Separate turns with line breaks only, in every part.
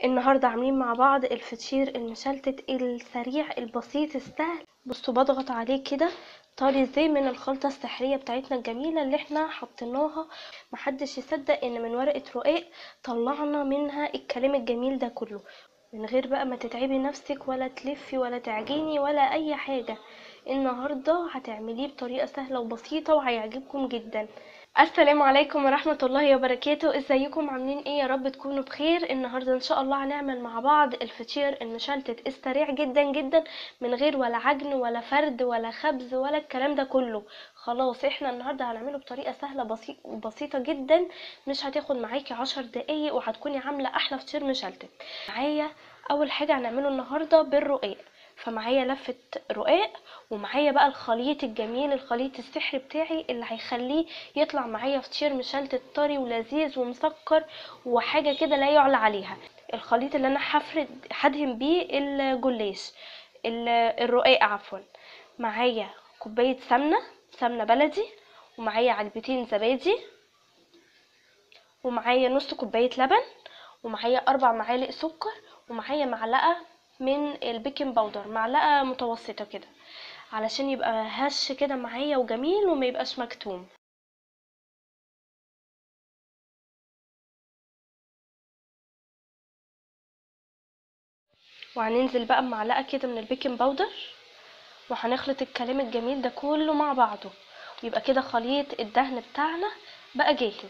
النهاردة عاملين مع بعض الفطير المشلتت السريع البسيط السهل بصوا بضغط عليه كده طري ازاي من الخلطة السحرية بتاعتنا الجميلة اللي احنا حطيناها محدش يصدق ان من ورقة رقاق طلعنا منها الكلام الجميل ده كله من غير بقى ما تتعبي نفسك ولا تلفي ولا تعجيني ولا اي حاجة النهاردة هتعمليه بطريقة سهلة وبسيطة وهيعجبكم جدا السلام عليكم ورحمة الله وبركاته ازيكم عاملين ايه يا رب تكونوا بخير النهاردة ان شاء الله هنعمل مع بعض الفطير المشلتت السريع جدا جدا من غير ولا عجن ولا فرد ولا خبز ولا الكلام ده كله خلاص احنا النهاردة هنعمله بطريقة سهلة بسيط بسيطة جدا مش هتاخد معاكي عشر دقايق وهتكوني عاملة احلى فطير مشلتت معايا اول حاجة هنعمله النهاردة بالرقاق فمعايا لفة رقاق ومعايا بقى الخليط الجميل الخليط السحري بتاعي اللي هيخليه يطلع معايا فطير مشلتت طري ولذيذ ومسكر وحاجة كده لا يعلى عليها الخليط اللي انا هفرد هدهن بيه الجلاش ال- الرقاق عفوا معايا كوباية سمنة سمنة بلدي ومعايا علبتين زبادي ومعايا نص كوباية لبن ومعايا أربع معالق سكر ومعايا معلقة من البيكنج باودر معلقة متوسطة كده علشان يبقى هش كده معايا وجميل وما يبقاش مكتوم وهننزل بقى بمعلقة كده من البيكنج باودر وهنخلط الكلام الجميل ده كله مع بعضه ويبقى كده خليط الدهن بتاعنا بقى جاهز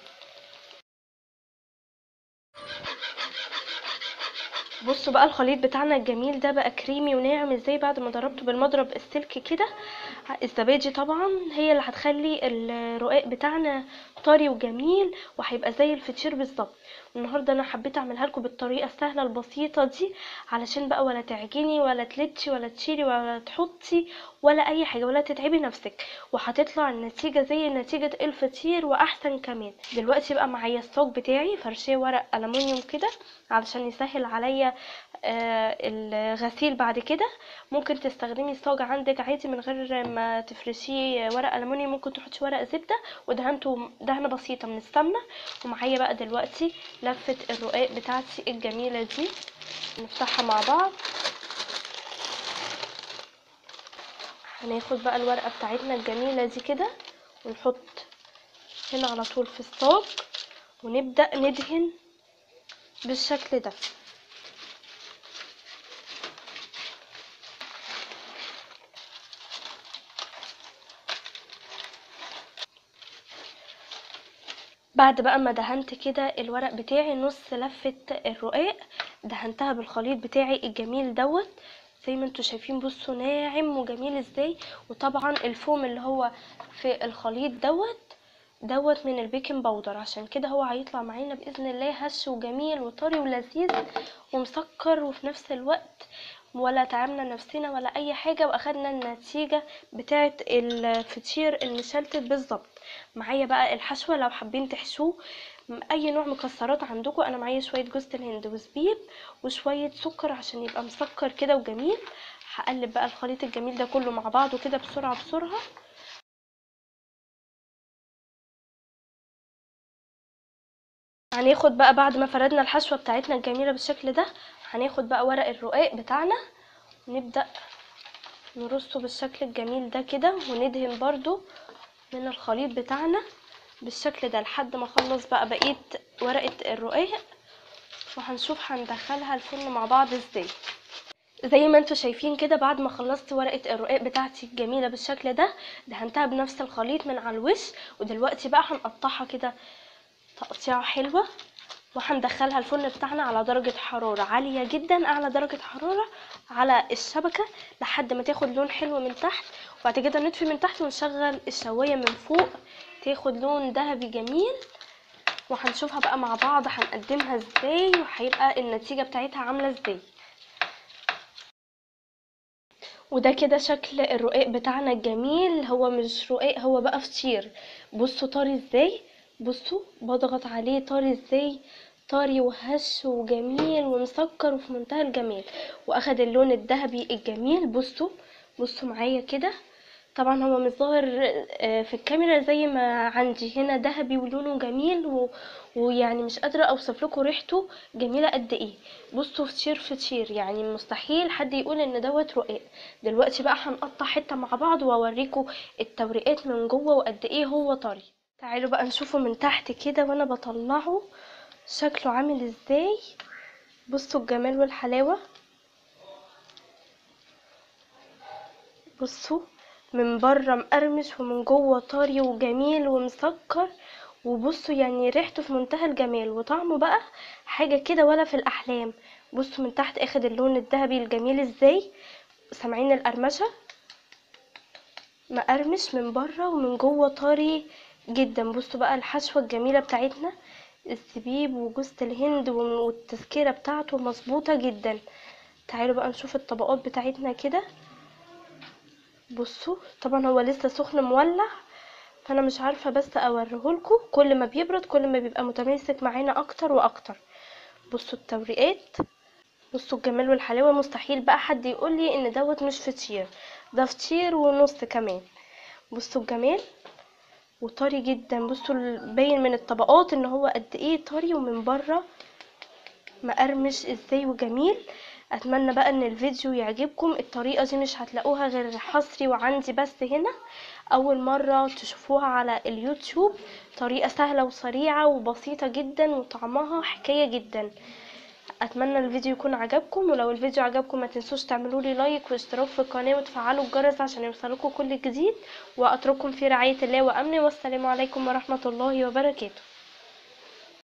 بصوا بقى الخليط بتاعنا الجميل ده بقى كريمي وناعم ازاي بعد ما ضربته بالمضرب السلك كده الزبادي طبعا هي اللي هتخلي الرقاق بتاعنا طري وجميل وهيبقى زي الفطير بالظبط النهارده انا حبيت اعملها لكم بالطريقه السهله البسيطه دي علشان بقى ولا تعجني ولا تلتشي ولا تشيلي ولا تحطي ولا اي حاجه ولا تتعبي نفسك وهتطلع النتيجه زي نتيجه الفطير واحسن كمان دلوقتي بقى معايا الصاج بتاعي فرشاه ورق الومنيوم كده علشان يسهل عليا آه الغسيل بعد كده ممكن تستخدمي الصاج عندك عادي من غير ما تفرشيه ورق الومنيوم ممكن تحطي ورق زبده ودهنته دهنه بسيطه من السمنه ومعايا بقى دلوقتي لفه الرقاق بتاعتي الجميله دي نفتحها مع بعض هناخد بقى الورقه بتاعتنا الجميله دي كده ونحط هنا على طول في الصاج ونبدا ندهن بالشكل ده بعد بقى ما دهنت كده الورق بتاعي نص لفة الرقاق دهنتها بالخليط بتاعي الجميل دوت زي ما انتوا شايفين بصوا ناعم وجميل ازاي وطبعا الفوم اللي هو في الخليط دوت دوت من البيكنج باودر عشان كده هو هيطلع معانا باذن الله هش وجميل وطري ولذيذ ومسكر وفي نفس الوقت ولا تعبنا نفسنا ولا اي حاجه واخدنا النتيجه بتاعه الفطير المشلتت بالظبط معايا بقى الحشوه لو حابين تحشوه اي نوع مكسرات عندكم انا معايا شويه جوز الهند وزبيب وشويه سكر عشان يبقى مسكر كده وجميل هقلب بقى الخليط الجميل ده كله مع بعضه كده بسرعه بسرعه هناخد بقى بعد ما فردنا الحشوه بتاعتنا الجميله بالشكل ده هناخد بقى ورق الرقاق بتاعنا ونبدا نرصه بالشكل الجميل ده كده وندهن برضو من الخليط بتاعنا بالشكل ده لحد ما اخلص بقى بقيه ورقه الرقاق وهنشوف هندخلها الفرن مع بعض ازاي زي ما انتوا شايفين كده بعد ما خلصت ورقه الرقاق بتاعتي الجميله بالشكل ده دهنتها بنفس الخليط من على الوش ودلوقتي بقى هنقطعها كده تقطيعه حلوه وهندخلها الفرن بتاعنا على درجة حرارة عالية جدا أعلى درجة حرارة على الشبكة لحد ما تاخد لون حلو من تحت وبعد كده نطفي من تحت ونشغل الشواية من فوق تاخد لون ذهبي جميل وهنشوفها بقى مع بعض هنقدمها ازاي وهيبقى النتيجة بتاعتها عاملة ازاي وده كده شكل الرقاق بتاعنا الجميل هو مش رقاق هو بقى فطير بصوا طري ازاي بصوا بضغط عليه طري ازاي طري وهش وجميل ومسكر وفي منتهى الجمال واخد اللون الذهبي الجميل بصوا بصوا معايا كده طبعا هو مش ظاهر آه، في الكاميرا زي ما عندي هنا ذهبي ولونه جميل و... ويعني مش قادرة اوصف لكم ريحته جميلة قد ايه بصوا فطير فطير يعني مستحيل حد يقول ان دوت رقاق دلوقتي بقى هنقطع حتة مع بعض واوريكم التوريقات من جوه وقد ايه هو طري تعالوا بقى نشوفه من تحت كده وانا بطلعه شكله عامل ازاي بصوا الجمال والحلاوة بصوا من بره مقرمش ومن جوه طري وجميل ومسكر وبصوا يعني ريحته في منتهى الجمال وطعمه بقى حاجة كده ولا في الأحلام بصوا من تحت اخد اللون الذهبي الجميل ازاي سامعين القرمشة مقرمش من بره ومن جوه طري جدا بصوا بقى الحشوة الجميلة بتاعتنا الزبيب وجوزة الهند والتسكيرة بتاعته مظبوطة جدا تعالوا بقى نشوف الطبقات بتاعتنا كده بصوا طبعا هو لسه سخن مولع فانا مش عارفه بس اوريهولكوا كل ما بيبرد كل ما بيبقى متماسك معانا اكتر واكتر بصوا التوريقات بصوا الجمال والحلاوه مستحيل بقى حد يقول لي ان دوت مش فطير ده فطير ونص كمان بصوا الجمال وطري جدا بصوا ال- باين من الطبقات ان هو قد ايه طري ومن بره مقرمش ازاي وجميل اتمنى بقى ان الفيديو يعجبكم الطريقه دي مش هتلاقوها غير حصري وعندي بس هنا اول مره تشوفوها على اليوتيوب طريقه سهله وسريعه وبسيطه جدا وطعمها حكايه جدا اتمنى الفيديو يكون عجبكم ولو الفيديو عجبكم ما تنسوش تعملوا لي لايك واشتراك في القناه وتفعلوا الجرس عشان يوصلكم كل جديد واترككم في رعايه الله وامنه والسلام عليكم ورحمه الله وبركاته